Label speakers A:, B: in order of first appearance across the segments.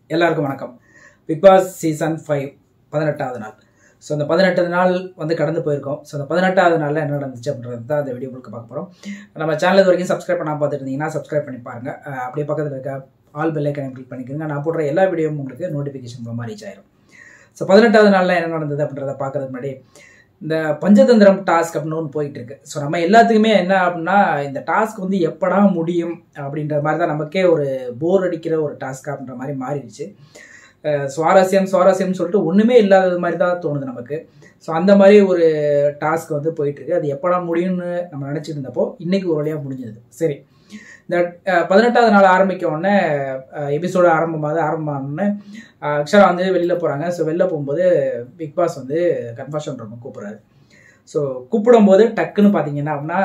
A: எல்லாருக்கும் வணக்கம் big Boss season five பதினெட்டாவது நாள் ஸோ அந்த பதினெட்டாவது நாள் வந்து கடந்து போயிருக்கோம் ஸோ அந்த பதினெட்டாவது நாளில் என்ன நடந்துச்சு அப்படின்றது தான் இந்த வீடியோ முழுக்க பார்க்க போகிறோம் நம்ம சேனல் இது வரைக்கும் சப்ஸ்கிரைப் பண்ணாம பார்த்துட்டு இருந்தீங்கன்னா சப்ஸ்கிரைப் பண்ணி பாருங்க அஹ் அப்படியே பக்கத்தில் இருக்க ஆல் பெல் ஐக்கனை கிளிக் பண்ணிக்கோங்க நான் போடுற எல்லா வீடியோவும் உங்களுக்கு நோட்டிஃபிகேஷன் மூலமாக ரீச் ஆயிரும் ஸோ பதினெட்டாவது நாளில் என்ன நடந்தது அப்படின்றத பார்க்கறதுக்கு முன்னாடி இந்த பஞ்சதந்திரம் டாஸ்க் அப்படின்னு ஒன்று போயிட்டு இருக்கு ஸோ நம்ம எல்லாத்துக்குமே என்ன அப்படின்னா இந்த டாஸ்க் வந்து எப்படா முடியும் அப்படின்ற மாதிரி தான் நமக்கே ஒரு போர் அடிக்கிற ஒரு டாஸ்க் அப்படின்ற மாதிரி மாறிடுச்சு அஹ் சுவாரஸ்யம் சுவாரஸ்யம்னு சொல்லிட்டு ஒன்றுமே இல்லாதது மாதிரி தான் தோணுது நமக்கு ஸோ அந்த மாதிரி ஒரு டாஸ்க் வந்து போயிட்டு இருக்கு அது எப்படா முடியும்னு நம்ம நினச்சிட்டு இருந்தப்போ இன்னைக்கு ஒரு வழியாக முடிஞ்சது சரி இந்த அஹ், பதினெட்டாவது நாள் ஆரம்பிக்க உடனே எபிசோடு ஆரம்பமாக ஆரம்பமானோடனே அக்ஷரா வந்து வெளியில் போகிறாங்க ஸோ வெளில போகும்போது பிக் பாஸ் வந்து கன்ஃபர்ஷன் ரூம் கூப்பிட்றாரு ஸோ கூப்பிடும்போது டக்குன்னு பார்த்தீங்கன்னா அப்படின்னா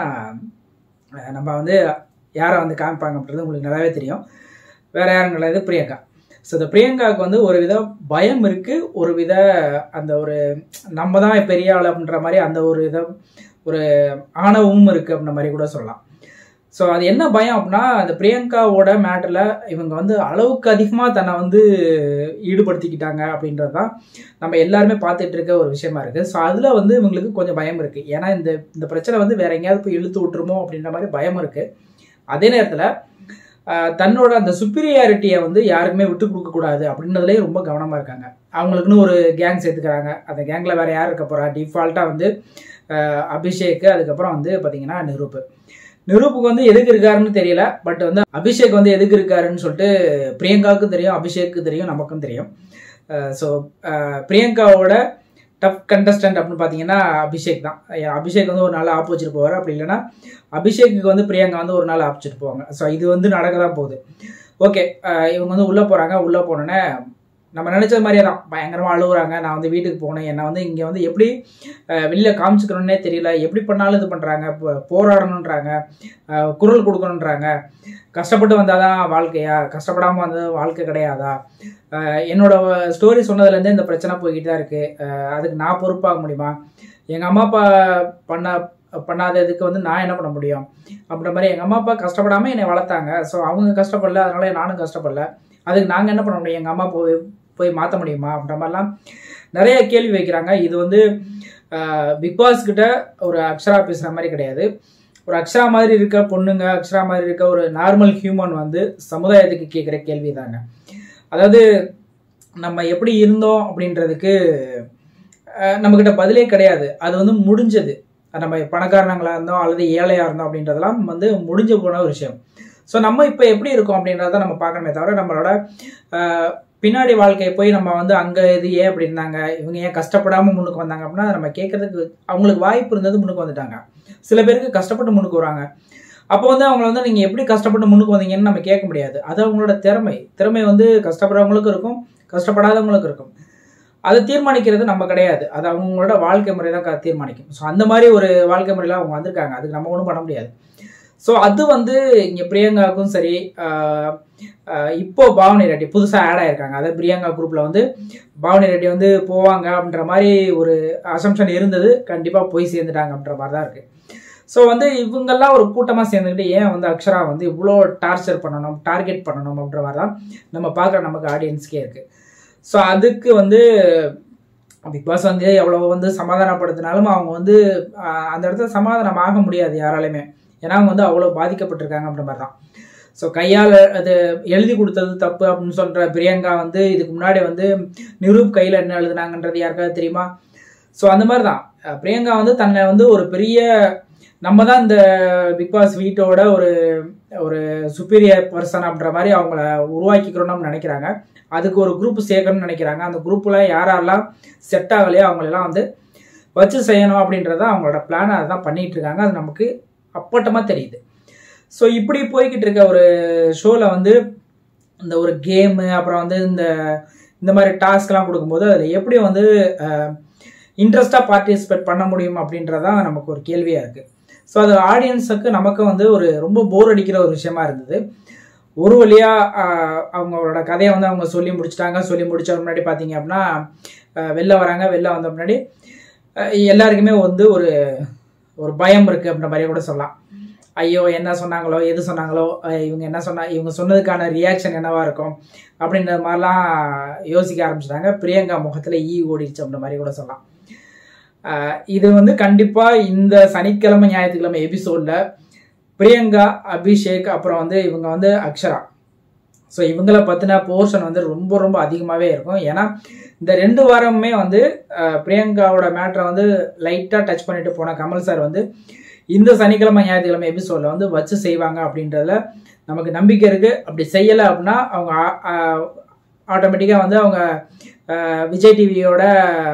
A: அஹ், நம்ம வந்து யாரை வந்து காமிப்பாங்க அப்படின்றது உங்களுக்கு நல்லாவே தெரியும் வேற யாரும் கிடையாது பிரியங்கா ஸோ இந்த பிரியங்காவுக்கு வந்து ஒரு வித பயம் இருக்கு ஒரு வித அந்த ஒரு நம்ம தான் பெரிய ஆள் அப்படின்ற மாதிரி அந்த ஒரு வித ஒரு ஆணவமும் இருக்கு அப்படின்ற மாதிரி கூட சொல்லலாம் ஸோ அது என்ன பயம் அப்படின்னா அந்த பிரியங்காவோட மேட்டரில் இவங்க வந்து அளவுக்கு அதிகமாக தன்னை வந்து ஈடுபடுத்திக்கிட்டாங்க அப்படின்றது தான் நம்ம எல்லாருமே பார்த்துட்டு இருக்க ஒரு விஷயமா இருக்குது ஸோ அதில் வந்து இவங்களுக்கு கொஞ்சம் பயம் இருக்குது ஏன்னா இந்த இந்த பிரச்சனை வந்து வேற எங்கேயாவது போய் இழுத்து விட்டுருமோ அப்படின்ற மாதிரி பயம் இருக்குது அதே நேரத்தில் தன்னோட அந்த சுப்பீரியாரிட்டியை வந்து யாருக்குமே விட்டு கொடுக்கக்கூடாது அப்படின்றதுலேயே ரொம்ப கவனமாக இருக்காங்க அவங்களுக்குன்னு ஒரு கேங் சேர்த்துக்கிறாங்க அந்த கேங்கில் வேற யார் இருக்க போகிறா டிஃபால்ட்டாக வந்து ஆஹ் அபிஷேக் அதுக்கப்புறம் வந்து பார்த்தீங்கன்னா நிரூப் நிரூப்புக்கு வந்து எதுக்கு இருக்காருன்னு தெரியல பட் வந்து அபிஷேக் வந்து எதுக்கு இருக்காருன்னு சொல்லிட்டு பிரியங்காவுக்கும் தெரியும் அபிஷேக்கு தெரியும் நமக்கும் தெரியும் ஸோ பிரியங்காவோட டஃப் கண்டஸ்டன்ட் அப்படின்னு பார்த்தீங்கன்னா அபிஷேக் தான் அஹ் அபிஷேக் வந்து ஒரு நாள் ஆப்போசிட் போவார் அப்படி இல்லைன்னா அபிஷேக்கு வந்து பிரியங்கா வந்து ஒரு நாள் ஆப்போசிட் போவாங்க ஸோ இது வந்து நடக்க தான் போகுது ஓகே இவங்க வந்து உள்ளே போகிறாங்க உள்ளே போனோன்னே நம்ம நினச்சது மாதிரியே தான் பயங்கரமாக அழுகுறாங்க நான் வந்து வீட்டுக்கு போனேன் என்னை வந்து இங்கே வந்து எப்படி அஹ், வெளில காமிச்சுக்கணுன்னே தெரியல எப்படி பண்ணாலும் இது பண்ணுறாங்க போராடணுன்றாங்க அஹ், குரல் கொடுக்கணுன்றாங்க கஷ்டப்பட்டு வந்தால் தான் வாழ்க்கையா கஷ்டப்படாமல் வந்தது வாழ்க்கை கிடையாதா அஹ், என்னோட ஸ்டோரி சொன்னதுலேருந்தே இந்த பிரச்சனை போய்கிட்டு தான் இருக்குது அதுக்கு நான் பொறுப்பாக முடியுமா எங்கள் அம்மா அப்பா பண்ண பண்ணாததுக்கு வந்து நான் என்ன பண்ண முடியும் அப்படின்ற மாதிரி எங்கள் அம்மா அப்பா கஷ்டப்படாமல் என்னை வளர்த்தாங்க ஸோ அவங்க கஷ்டப்படல அதனால நானும் கஷ்டப்படல அதுக்கு நாங்கள் என்ன பண்ண முடியும் எங்கள் அம்மா போய் போய் மாற்ற முடியுமா அப்படின்ற மாதிரிலாம் நிறைய கேள்வி வைக்கிறாங்க இது வந்து பிக் பாஸ் கிட்ட ஒரு அக்ஷரா பேசுகிற மாதிரி கிடையாது ஒரு அக்ஷரா மாதிரி இருக்க பொண்ணுங்க அக்ஷரா மாதிரி இருக்க ஒரு நார்மல் ஹியூமன் வந்து சமுதாயத்துக்கு கேட்குற கேள்வி தாங்க அதாவது நம்ம எப்படி இருந்தோம் அப்படின்றதுக்கு அஹ், நம்மக்கிட்ட பதிலே கிடையாது அது வந்து முடிஞ்சது நம்ம பணக்காரங்களா இருந்தோம் அல்லது ஏழையாக இருந்தோம் அப்படின்றதெல்லாம் வந்து முடிஞ்சு போன ஒரு விஷயம் ஸோ நம்ம இப்போ எப்படி இருக்கோம் அப்படின்றத நம்ம பார்க்கணுமே தவிர நம்மளோட அஹ், பின்னாடி வாழ்க்கையை போய் நம்ம வந்து அங்கே இது ஏன் அப்படி இருந்தாங்க இவங்க ஏன் கஷ்டப்படாமல் முன்னுக்கு வந்தாங்க அப்படின்னா அதை நம்ம கேட்கறதுக்கு அவங்களுக்கு வாய்ப்பு இருந்தது முன்னுக்கு வந்துட்டாங்க சில பேருக்கு கஷ்டப்பட்டு முன்னுக்கு வராங்க அப்போ வந்து அவங்கள வந்து நீங்கள் எப்படி கஷ்டப்பட்டு முன்னுக்கு வந்தீங்கன்னு நம்ம கேட்க முடியாது அது அவங்களோட திறமை திறமை வந்து கஷ்டப்படுறவங்களுக்கும் இருக்கும் கஷ்டப்படாதவங்களுக்கும் இருக்கும் அதை தீர்மானிக்கிறது நம்ம கிடையாது அது அவங்களோட வாழ்க்கை முறை தான் க- தீர்மானிக்கும் ஸோ அந்த மாதிரி ஒரு வாழ்க்கை முறையில் அவங்க வந்திருக்காங்க அதுக்கு நம்ம ஒன்றும் பண்ண முடியாது ஸோ அது வந்து இங்கே பிரியங்காவுக்கும் சரி ஆஹ், ஆஹ், இப்போ பாவனி ரெட்டி புதுசாக ஆட் ஆயிருக்காங்க அதாவது பிரியங்கா குரூப்பில் வந்து பாவனி ரெட்டி வந்து போவாங்க அப்படின்ற மாதிரி ஒரு அசம்ஷன் இருந்தது கண்டிப்பாக போய் சேர்ந்துட்டாங்க அப்படின்ற மாதிரி தான் இருக்குது ஸோ வந்து இவங்கெல்லாம் ஒரு கூட்டமாக சேர்ந்துக்கிட்டு ஏன் வந்து அக்ஷரா வந்து இவ்வளோ டார்ச்சர் பண்ணணும் டார்கெட் பண்ணணும் அப்படின்ற மாதிரி தான் நம்ம பார்க்குற நமக்கு ஆடியன்ஸ்க்கே இருக்குது ஸோ அதுக்கு வந்து பிக் பாஸ் வந்து எவ்வளோ வந்து சமாதானப்படுத்தினாலும் அவங்க வந்து ஆஹ், அந்த இடத்துல சமாதானம் ஆக முடியாது யாராலையுமே ஏன்னா அவங்க வந்து அவ்வளோ பாதிக்கப்பட்டிருக்காங்க அப்படின்ற மாதிரி தான் ஸோ கையால் அது எழுதி கொடுத்தது தப்பு அப்படின்னு சொல்கிற பிரியங்கா வந்து இதுக்கு முன்னாடி வந்து நிரூப் கையில் என்ன எழுதுனாங்கன்றது யாருக்காவது தெரியுமா ஸோ அந்த மாதிரி தான் அஹ் பிரியங்கா வந்து தன்னை வந்து ஒரு பெரிய நம்ம தான் இந்த பிக் பாஸ் வீட்டோட ஒரு ஒரு சுப்பீரியர் பர்சன் அப்படின்ற மாதிரி அவங்கள உருவாக்கிக்கிறோம்னு நினைக்கிறாங்க அதுக்கு ஒரு குரூப் சேர்க்கணும்னு நினைக்கிறாங்க அந்த குரூப்பில் யாரெல்லாம் செட் ஆகலையோ அவங்களெல்லாம் வந்து வச்சு செய்யணும் அப்படின்றத அவங்களோட பிளான் அதை தான் பண்ணிட்டு இருக்காங்க அது நமக்கு அப்பட்டமாக தெரியுது ஸோ இப்படி போய்கிட்டு இருக்க ஒரு ஷோவில் வந்து இந்த ஒரு கேமு அப்புறம் வந்து இந்த இந்த மாதிரி டாஸ்க்லாம் கொடுக்கும்போது அதில் எப்படி வந்து இன்ட்ரெஸ்டாக பார்ட்டிசிபேட் பண்ண முடியும் அப்படின்றதான் நமக்கு ஒரு கேள்வியாக இருக்குது ஸோ அது ஆடியன்ஸுக்கு நமக்கு வந்து ஒரு ரொம்ப போர் அடிக்கிற ஒரு விஷயமா இருந்தது ஒரு வழியாக அவங்களோட கதையை வந்து அவங்க சொல்லி முடிச்சிட்டாங்க சொல்லி முடிச்ச முன்னாடி பார்த்தீங்க அப்படின்னா ஆஹ் வெளில வராங்க வெளில வந்த முன்னாடி ஆஹ் எல்லாருக்குமே வந்து ஒரு ஒரு பயம் இருக்குது அப்படின்ற மாதிரி கூட சொல்லலாம் ஐயோ என்ன சொன்னாங்களோ எது சொன்னாங்களோ அஹ் இவங்க என்ன சொன்னா இவங்க சொன்னதுக்கான ரியாக்ஷன் என்னவா இருக்கும் அப்படின்ற மாதிரிலாம் யோசிக்க ஆரம்பிச்சிட்டாங்க பிரியங்கா முகத்தில் ஈ ஓடிடுச்சு அப்படின்ற மாதிரி கூட சொல்லலாம் அஹ் இது வந்து கண்டிப்பாக இந்த சனிக்கிழமை ஞாயிற்றுக்கிழமை எபிசோடில் பிரியங்கா அபிஷேக் அப்புறம் வந்து இவங்க வந்து அக்ஷரா ஸோ இவங்கள பற்றின போர்ஷன் வந்து ரொம்ப ரொம்ப அதிகமாகவே இருக்கும் ஏன்னா இந்த ரெண்டு வாரமுமே வந்து அஹ், பிரியங்காவோட மேட்ரை வந்து லைட்டாக டச் பண்ணிட்டு போன கமல் சார் வந்து இந்த சனிக்கிழமை ஞாயிற்றுக்கிழமை எபிசோடில் வந்து வச்சு செய்வாங்க அப்படின்றதுல நமக்கு நம்பிக்கை இருக்குது அப்படி செய்யலை அப்படின்னா அவங்க ஆட்டோமேட்டிக்காக வந்து அவங்க அஹ், விஜய் டிவியோட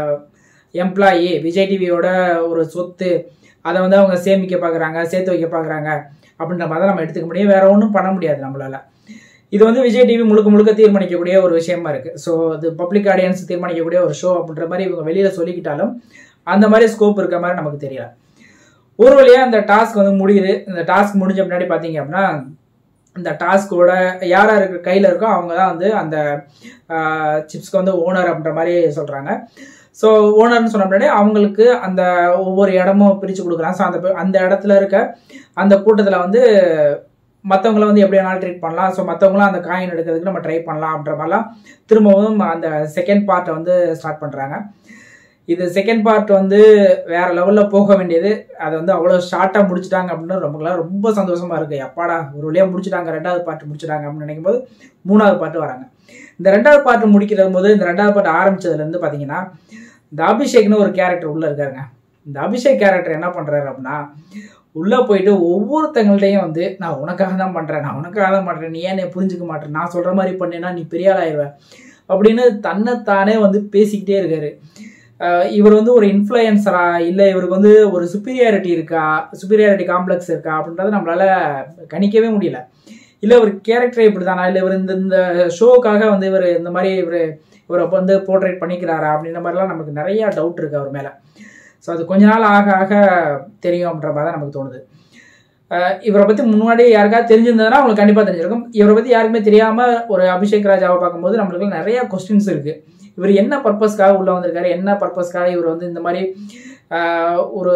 A: எம்ப்ளாயி விஜய் டிவியோட ஒரு சொத்து அதை வந்து அவங்க சேமிக்க பார்க்குறாங்க சேர்த்து வைக்க பார்க்குறாங்க அப்படின்ற மாதிரி தான் நம்ம எடுத்துக்க முடியும் வேற ஒன்றும் பண்ண முடியாது நம்மளால இது வந்து விஜய் டிவி முழுக்க முழுக்க தீர்மானிக்கக்கூடிய ஒரு விஷயமா இருக்கு ஸோ அது பப்ளிக் ஆடியன்ஸ் தீர்மானிக்கக்கூடிய ஒரு ஷோ அப்படின்ற மாதிரி இவங்க வெளியில சொல்லிக்கிட்டாலும் அந்த மாதிரி ஸ்கோப் இருக்க மாதிரி நமக்கு தெரியல ஒரு வழியா இந்த டாஸ்க் வந்து முடியுது இந்த டாஸ்க் முடிஞ்ச முன்னாடி பார்த்தீங்க அப்படின்னா இந்த டாஸ்கோட யார் யாருக்கு கையில் இருக்கோ அவங்க தான் வந்து அந்த சிப்ஸ்க்கு வந்து ஓனர் அப்படின்ற மாதிரி சொல்கிறாங்க ஸோ ஓனர்னு சொன்ன முன்னாடி அவங்களுக்கு அந்த ஒவ்வொரு இடமும் பிரித்து கொடுக்குறாங்க ஸோ அந்த அந்த இடத்துல இருக்க அந்த கூட்டத்தில் வந்து மற்றவங்கள வந்து எப்படி வேணாலும் ட்ரீட் பண்ணலாம் ஸோ மற்றவங்களும் அந்த காயின் எடுக்கிறதுக்கு நம்ம ட்ரை பண்ணலாம் அப்படின்ற மாதிரிலாம் திரும்பவும் அந்த செகண்ட் பார்ட்டை வந்து ஸ்டார்ட் பண்ணுறாங்க இது செகண்ட் பார்ட் வந்து வேற லெவலில் போக வேண்டியது அதை வந்து அவ்வளோ ஷார்ட்டாக முடிச்சிட்டாங்க அப்படின்னு ரொம்ப ரொம்ப சந்தோஷமா இருக்கு அப்பாடா ஒரு வழியாக முடிச்சிட்டாங்க ரெண்டாவது பார்ட் முடிச்சிட்டாங்க அப்படின்னு நினைக்கும் போது மூணாவது பார்ட் வராங்க இந்த ரெண்டாவது பார்ட் முடிக்கிற போது இந்த ரெண்டாவது பார்ட் ஆரம்பிச்சதுலேருந்து பார்த்தீங்கன்னா இந்த அபிஷேக்னு ஒரு கேரக்டர் உள்ளே இருக்காருங்க இந்த அபிஷேக் கேரக்டர் என்ன பண்ணுறாரு அப்படின்னா உள்ளே போயிட்டு ஒவ்வொருத்தங்கள்ட்டையும் வந்து நான் உனக்காக தான் பண்ணுறேன் நான் உனக்காக தான் பண்ணுறேன் நீ ஏன் என்னை புரிஞ்சுக்க மாட்டேன் நான் சொல்கிற மாதிரி பண்ணேன்னா நீ பெரிய ஆளாயிருவ அப்படின்னு தன்னைத்தானே வந்து பேசிக்கிட்டே இருக்காரு அஹ் இவர் வந்து ஒரு இன்ஃப்ளூயன்சரா இல்லை இவருக்கு வந்து ஒரு சுப்பீரியாரிட்டி இருக்கா சுப்பீரியாரிட்டி காம்ப்ளெக்ஸ் இருக்கா அப்படின்றத நம்மளால கணிக்கவே முடியல இல்லை இவர் கேரக்டரே இப்படி தானா இல்லை இவர் இந்த இந்த ஷோக்காக வந்து இவர் இந்த மாதிரி இவர் இவரை வந்து போர்ட்ரேட் பண்ணிக்கிறாரா அப்படின்ற மாதிரிலாம் நமக்கு நிறைய டவுட் இருக்கு அவர் மேலே ஸோ அது கொஞ்ச நாள் ஆக ஆக தெரியும் அப்படின்ற மாதிரி தான் நமக்கு தோணுது அஹ் இவரை பற்றி முன்னாடி யாருக்காவது தெரிஞ்சிருந்ததுன்னா உங்களுக்கு கண்டிப்பாக தெரிஞ்சிருக்கும் இவரை பற்றி யாருக்குமே தெரியாமல் ஒரு அபிஷேக் ராஜாவை பார்க்கும்போது நம்மளுக்கு நிறைய கொஸ்டின்ஸ் இருக்குது இவர் என்ன பர்பஸ்க்காக உள்ளே வந்திருக்காரு என்ன பர்பஸ்க்காக இவர் வந்து இந்த மாதிரி அஹ், ஒரு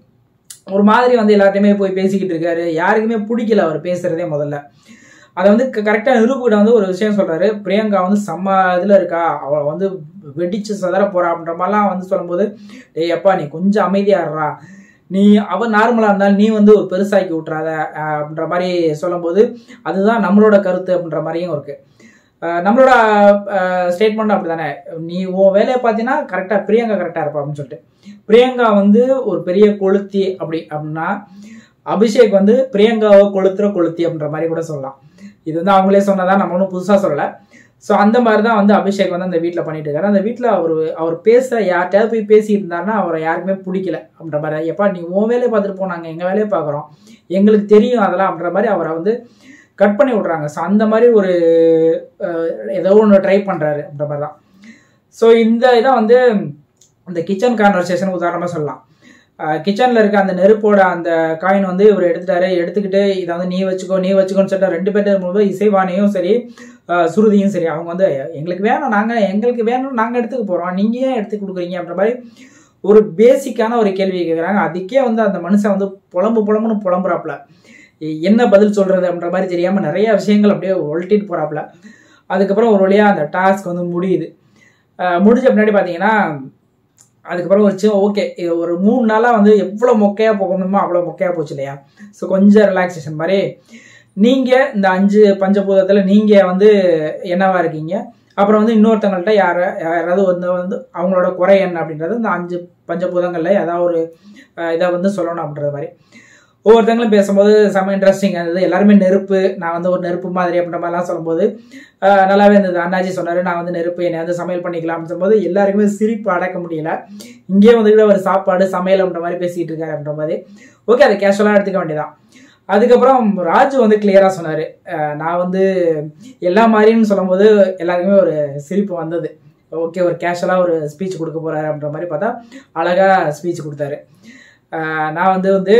A: ஒரு மாதிரி வந்து எல்லாத்தையுமே போய் பேசிக்கிட்டு இருக்காரு யாருக்குமே பிடிக்கல அவர் பேசுறதே முதல்ல அதை வந்து கரெக்டாக நிரூபிக்கிட்ட வந்து ஒரு விஷயம் சொல்றாரு பிரியங்கா வந்து செம்ம இதில் இருக்கா அவளை வந்து வெடிச்சு சதற போறா அப்படின்ற மாதிரிலாம் வந்து சொல்லும்போது டேய் அப்பா நீ கொஞ்சம் அமைதியாடுறா நீ அவ நார்மலாக இருந்தாலும் நீ வந்து ஒரு பெருசாக்கி விட்றாத அஹ், அப்படின்ற மாதிரி சொல்லும்போது அதுதான் நம்மளோட கருத்து அப்படின்ற மாதிரியும் இருக்கு அஹ், நம்மளோட ஸ்டேட்மெண்ட் அப்படி தானே நீ உன் வேலையை பார்த்தீங்கன்னா கரெக்டாக பிரியங்கா கரெக்டாக இருப்பா அப்படின்னு சொல்லிட்டு பிரியங்கா வந்து ஒரு பெரிய கொளுத்தி அப்படி அப்படின்னா அபிஷேக் வந்து பிரியங்காவை கொளுத்துற கொளுத்தி அப்படின்ற மாதிரி கூட சொல்லலாம் இது வந்து அவங்களே சொன்னதான் நம்ம ஒன்றும் புதுசாக சொல்லலை ஸோ அந்த மாதிரி தான் வந்து அபிஷேக் வந்து அந்த வீட்டில் பண்ணிட்டு இருக்காரு அந்த வீட்டில் அவர் அவர் பேச யார்கிட்டயாவது போய் பேசிட்டு இருந்தாருன்னா அவரை யாருக்குமே பிடிக்கல அப்படின்ற மாதிரி எப்பா நீ உன் வேலையை பார்த்துட்டு போ நாங்கள் எங்கள் வேலையை பார்க்குறோம் எங்களுக்கு தெரியும் அதெல்லாம் அப்படின்ற மாதிரி அவரை வந்து கட் பண்ணி விட்றாங்க ஸோ அந்த மாதிரி ஒரு அஹ், ஏதோ ஒன்று ட்ரை பண்ணுறாரு அப்படின்ற மாதிரி தான் ஸோ இந்த இதை வந்து இந்த கிச்சன் கான்வர்சேஷன் உதாரணமாக சொல்லலாம் கிச்சனில் இருக்க அந்த நெருப்போட அந்த காயின் வந்து இவர் எடுத்துட்டாரு எடுத்துக்கிட்டு இதை வந்து நீ வச்சுக்கோ நீ வச்சுக்கோன்னு சொல்லிட்டு ரெண்டு பேர்ட்டு இருக்கும்போது இசைவாணியும் சரி அஹ், சுருதியும் சரி அவங்க வந்து எங்களுக்கு வேணும் நாங்கள் எங்களுக்கு வேணும் நாங்கள் எடுத்துக்க போகிறோம் நீங்கள் ஏன் எடுத்து கொடுக்குறீங்க அப்படின்ற மாதிரி ஒரு பேசிக்கான ஒரு கேள்வி கேட்குறாங்க அதுக்கே வந்து அந்த மனுஷன் வந்து புலம்பு புலம்புன்னு புலம்புறாப்புல எ- என்ன பதில் சொல்றது அப்படின்ற மாதிரி தெரியாம நிறைய விஷயங்கள் அப்படியே ஒழட்டிட்டு போறாப்புல அதுக்கப்புறம் ஒரு வழியா அந்த டாஸ்க் வந்து முடியுது அஹ் முடிஞ்ச பின்னாடி பார்த்தீங்கன்னா அதுக்கப்புறம் ஒரு சின்ன ஓகே ஒரு மூணு நாளாக வந்து எவ்வளோ மொக்கையாக போகணுமோ அவ்வளோ மொக்கையாக போச்சு இல்லையா ஸோ கொஞ்சம் ரிலாக்ஸேஷன் மாதிரி நீங்கள் இந்த அஞ்சு பஞ்சபூதத்தில் நீங்கள் வந்து என்னவா இருக்கீங்க அப்புறம் வந்து இன்னொருத்தவங்கள்ட்ட யார யாராவது வந்து வந்து அவங்களோட குறை என்ன அப்படின்றது இந்த அஞ்சு பஞ்சபூதங்களில் ஏதாவது ஒரு அஹ், இதை வந்து சொல்லணும் அப்படின்ற மாதிரி ஒவ்வொருத்தங்களும் பேசும்போது செம்ம இன்ட்ரெஸ்டிங்காக இருந்தது எல்லாருமே நெருப்பு நான் வந்து ஒரு நெருப்பு மாதிரி அப்படின்ற மாதிரிலாம் சொல்லும்போது ஆஹ் நல்லாவே இருந்தது அண்ணாச்சி சொன்னார் நான் வந்து நெருப்பு என்னை வந்து சமையல் பண்ணிக்கலாம் அப்படின்னு சொல்லும்போது எல்லாருக்குமே சிரிப்பு அடக்க முடியல இங்கேயே வந்துக்கிட்ட ஒரு சாப்பாடு சமையல் அப்படின்ற மாதிரி பேசிகிட்டு இருக்காரு அப்படின்ற மாதிரி ஓகே அதை கேஷுவலாக எடுத்துக்க வேண்டியதான் அதுக்கப்புறம் ராஜு வந்து கிளியராக சொன்னார் நான் வந்து எல்லா மாதிரின்னு சொல்லும்போது எல்லாருக்குமே ஒரு சிரிப்பு வந்தது ஓகே ஒரு கேஷுவலாக ஒரு ஸ்பீச் கொடுக்க போகிறாரு அப்படின்ற மாதிரி பார்த்தா அழகாக ஸ்பீச் கொடுத்தாரு ஆஹ் நான் வந்து வந்து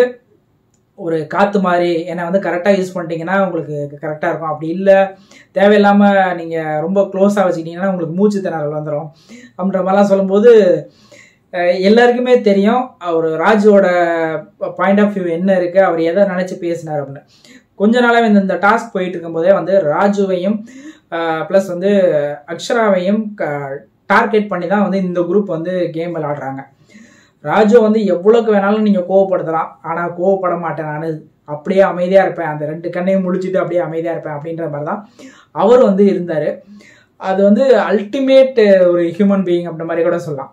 A: ஒரு காற்று மாதிரி என்னை வந்து கரெக்டாக யூஸ் பண்ணிட்டீங்கன்னா உங்களுக்கு கரெக்டாக இருக்கும் அப்படி இல்லை தேவையில்லாமல் நீங்கள் ரொம்ப க்ளோஸாக வச்சுக்கிட்டீங்கன்னா உங்களுக்கு மூச்சு திணறல் வந்துடும் அப்படின்ற மாதிரிலாம் சொல்லும்போது அஹ் எல்லாருக்குமே தெரியும் அவர் ராஜுவோட பாயிண்ட் ஆஃப் வியூ என்ன இருக்கு அவர் எதை நினைச்சு பேசினார் அப்படின்னு கொஞ்ச நாளாவே இந்த இந்த டாஸ்க் போயிட்டு இருக்கும்போதே வந்து ராஜுவையும் ப்ளஸ் வந்து அக்ஷராவையும் டார்கெட் பண்ணி தான் வந்து இந்த குரூப் வந்து கேம் விளாடுறாங்க ராஜு வந்து எவ்வளோக்கு வேணாலும் நீங்கள் கோவப்படுத்தலாம் ஆனால் கோவப்பட மாட்டேன் நான் அப்படியே அமைதியாக இருப்பேன் அந்த ரெண்டு கண்ணையும் முடிச்சுட்டு அப்படியே அமைதியாக இருப்பேன் அப்படின்ற மாதிரி தான் அவர் வந்து இருந்தார் அது வந்து அல்டிமேட் ஒரு ஹியூமன் பீயிங் அப்படின்ற மாதிரி கூட சொல்லலாம்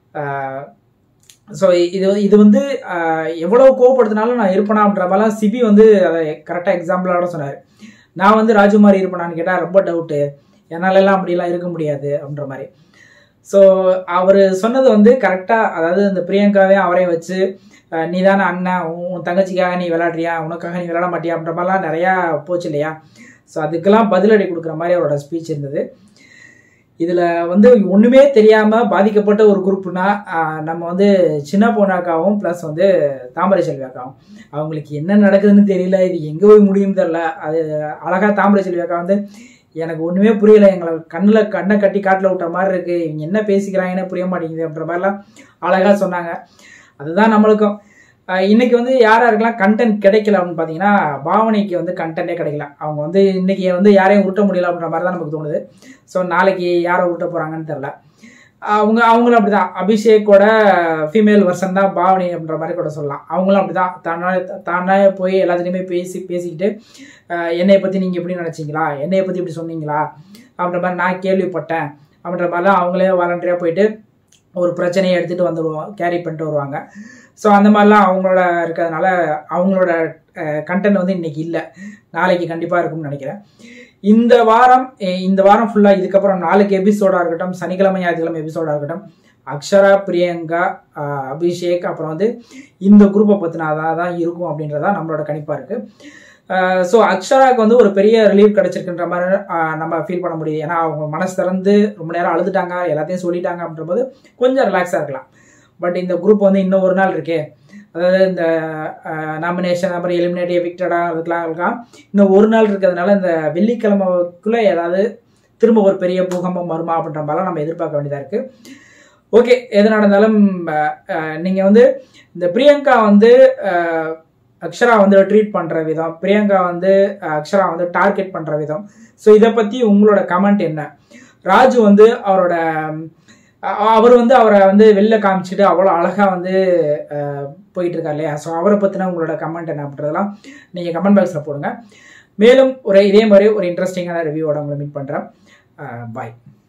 A: ஸோ இது இது வந்து ஆஹ், எவ்வளவு கோவப்படுத்தினாலும் நான் இருப்பேனா அப்படின்ற மாதிரிலாம் சிபி வந்து அதை கரெக்டாக எக்ஸாம்பிளோட சொன்னார் நான் வந்து ராஜுமாரி இருப்பேனான்னு கேட்டால் ரொம்ப டவுட்டு என்னாலெல்லாம் அப்படிலாம் இருக்க முடியாது அப்படின்ற மாதிரி ஸோ அவர் சொன்னது வந்து கரெக்டாக அதாவது இந்த பிரியங்காவையும் அவரையும் வச்சு அஹ், நீ தானே அண்ணன் உன் உன் தங்கச்சிக்காக நீ விளையாடுறியா உனக்காக நீ விளையாட மாட்டியா அப்படின்ற மாதிரிலாம் நிறையா போச்சு இல்லையா ஸோ அதுக்கெல்லாம் பதிலடி கொடுக்குற மாதிரி அவரோட ஸ்பீச் இருந்தது இதில் வந்து ஒன்றுமே தெரியாமல் பாதிக்கப்பட்ட ஒரு குரூப்னா ஆஹ், நம்ம வந்து சின்ன பொண்ணாக்காவும் ப்ளஸ் வந்து தாமரை செல்வி அக்காவும் அவங்களுக்கு என்ன நடக்குதுன்னு தெரியல இது எங்கே போய் முடியும் தெரில அது அழகாக தாமரை செல்வி அக்கா வந்து எனக்கு ஒன்றுமே புரியல எங்களை கண்ணில் கண்ணை கட்டி காட்டில் விட்ட மாதிரி இருக்கு இவங்க என்ன பேசிக்கிறாங்கன்னு புரிய மாட்டேங்குது அப்படின்ற மாதிரிலாம் அழகாக சொன்னாங்க அதுதான் நம்மளுக்கும் ஆஹ் இன்னைக்கு வந்து யார் யாருக்கெல்லாம் கண்டென்ட் கிடைக்கல அப்படின்னு பார்த்தீங்கன்னா பாவனைக்கு வந்து கண்டென்ட்டே கிடைக்கல அவங்க வந்து இன்னைக்கு வந்து யாரையும் உருட்ட முடியல அப்படின்ற மாதிரி தான் நமக்கு தோணுது ஸோ நாளைக்கு யாரை உருட்ட போகிறாங்கன்னு தெரில அவங்க அவங்களும் அப்படிதான் அபிஷேக்கோட ஃபீமேல் வெர்ஷன் தான் பாவனி அப்படின்ற மாதிரி கூட சொல்லலாம் அவங்களும் அப்படிதான் தானே தானே போய் எல்லாத்துலேயுமே பேசி பேசிக்கிட்டு ஆஹ் என்னைய பற்றி நீங்கள் எப்படி நினச்சிங்களா என்னைய பற்றி இப்படி சொன்னீங்களா அப்படின்ற மாதிரி நான் கேள்விப்பட்டேன் அப்படின்ற மாதிரிலாம் அவங்களே வாலண்டரியாக போயிட்டு ஒரு பிரச்சனையை எடுத்துகிட்டு வந்துடுவோம் கேரி பண்ணிட்டு வருவாங்க ஸோ அந்த மாதிரிலாம் அவங்களோட இருக்கிறதுனால அவங்களோட கண்டென்ட் வந்து இன்னைக்கு இல்லை நாளைக்கு கண்டிப்பாக இருக்கும்னு நினைக்கிறேன் இந்த வாரம் அஹ் இந்த வாரம் ஃபுல்லாக இதுக்கப்புறம் நாளைக்கு எபிசோடாக இருக்கட்டும் சனிக்கிழமை ஞாயிற்றுக்கிழமை எபிசோடாக இருக்கட்டும் அக்ஷரா பிரியங்கா ஆஹ் அபிஷேக் அப்புறம் வந்து இந்த குரூப்பை பற்றினதாக தான் இருக்கும் அப்படின்றதா நம்மளோட கணிப்பாக இருக்குது ஸோ அக்ஷராக்கு வந்து ஒரு பெரிய ரிலீஃப் கிடைச்சிருக்குன்ற மாதிரி ஆஹ் நம்ம ஃபீல் பண்ண முடியுது ஏன்னா அவங்க மனசு திறந்து ரொம்ப நேரம் அழுதுட்டாங்க எல்லாத்தையும் சொல்லிட்டாங்க அப்படின்ற போது கொஞ்சம் ரிலாக்ஸாக இருக்கலாம் பட் இந்த குரூப் வந்து இன்னும் ஒரு நாள் இருக்கே அதாவது இந்த நாமினேஷன் அப்புறம் எலிமினேட் எவிக்டடாக இருக்கலாம் இருக்கலாம் இன்னும் ஒரு நாள் இருக்கிறதுனால இந்த வெள்ளிக்கிழமைக்குள்ளே ஏதாவது திரும்ப ஒரு பெரிய பூகம்பம் வருமா அப்படின்ற மாதிரிலாம் நம்ம எதிர்பார்க்க வேண்டியதாக இருக்குது ஓகே எது நடந்தாலும் நீங்கள் வந்து இந்த பிரியங்கா வந்து அஹ், அக்ஷரா வந்து ட்ரீட் பண்ணுற விதம் பிரியங்கா வந்து அஹ், அக்ஷரா வந்து டார்கெட் பண்ணுற விதம் ஸோ இதை பற்றி உங்களோட கமெண்ட் என்ன ராஜு வந்து அவரோட அ- அவர் வந்து அவரை வந்து வெளில காமிச்சிட்டு அவ்வளோ அழகாக வந்து அஹ், போயிட்டு இருக்கார் இல்லையா ஸோ அவரை பற்றின உங்களோட கமெண்ட் என்ன அப்படின்றதெல்லாம் நீங்கள் கமெண்ட் பாக்ஸில் போடுங்க மேலும் ஒரு இதே மாதிரி ஒரு இன்ட்ரெஸ்டிங்கான ரிவ்யூவோட உங்களை மீட் பண்ணுறேன் பாய்